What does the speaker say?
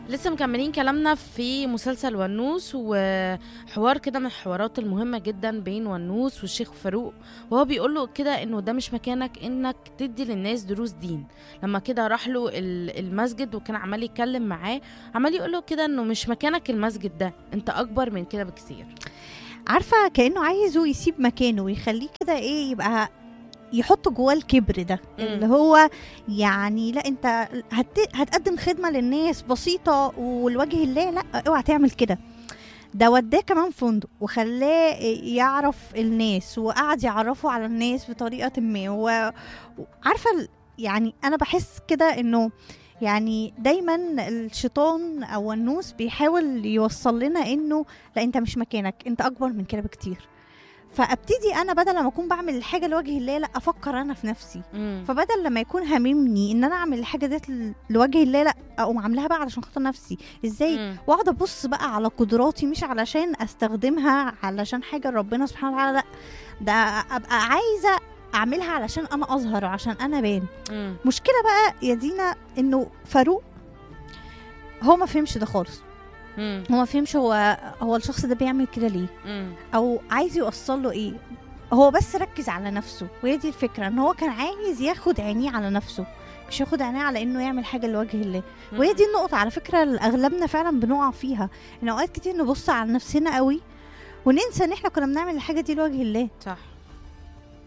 لسه مكملين كلامنا في مسلسل ونوس وحوار كده من الحوارات المهمة جدا بين ونوس والشيخ فاروق وهو بيقول له كده انه ده مش مكانك انك تدي للناس دروس دين لما كده راح له ال- المسجد وكان عمال يتكلم معاه عمال يقول له كده انه مش مكانك المسجد ده انت اكبر من كده بكثير عارفه كانه عايزه يسيب مكانه ويخليه كده ايه يبقى يحط جواه الكبر ده مم. اللي هو يعني لا انت هت... هتقدم خدمه للناس بسيطه ولوجه الله لا اوعى تعمل كده ده وداه كمان فندق وخلاه يعرف الناس وقعد يعرفه على الناس بطريقه ما و- وعارفه ال- يعني انا بحس كده انه يعني دايما الشيطان او النوس بيحاول يوصل لنا انه لا انت مش مكانك انت اكبر من كده بكتير فابتدي انا بدل ما اكون بعمل الحاجه لوجه الله لا افكر انا في نفسي مم. فبدل لما يكون هاممني ان انا اعمل الحاجه ديت ل- لوجه الله لا اقوم عاملاها بقى علشان خاطر نفسي ازاي مم. واقعد ابص بقى على قدراتي مش علشان استخدمها علشان حاجه ربنا سبحانه وتعالى لا ده ابقى عايزه اعملها علشان انا اظهر وعشان انا بان مم. مشكله بقى يا دينا انه فاروق هو ما فهمش ده خالص مم. هو ما فهمش هو هو الشخص ده بيعمل كده ليه مم. او عايز يوصل له ايه هو بس ركز على نفسه وهي دي الفكره ان هو كان عايز ياخد عينيه على نفسه مش ياخد عينيه على انه يعمل حاجه لوجه الله وهي دي النقطه على فكره اللي اغلبنا فعلا بنقع فيها ان اوقات كتير نبص على نفسنا قوي وننسى ان احنا كنا بنعمل الحاجه دي لوجه الله صح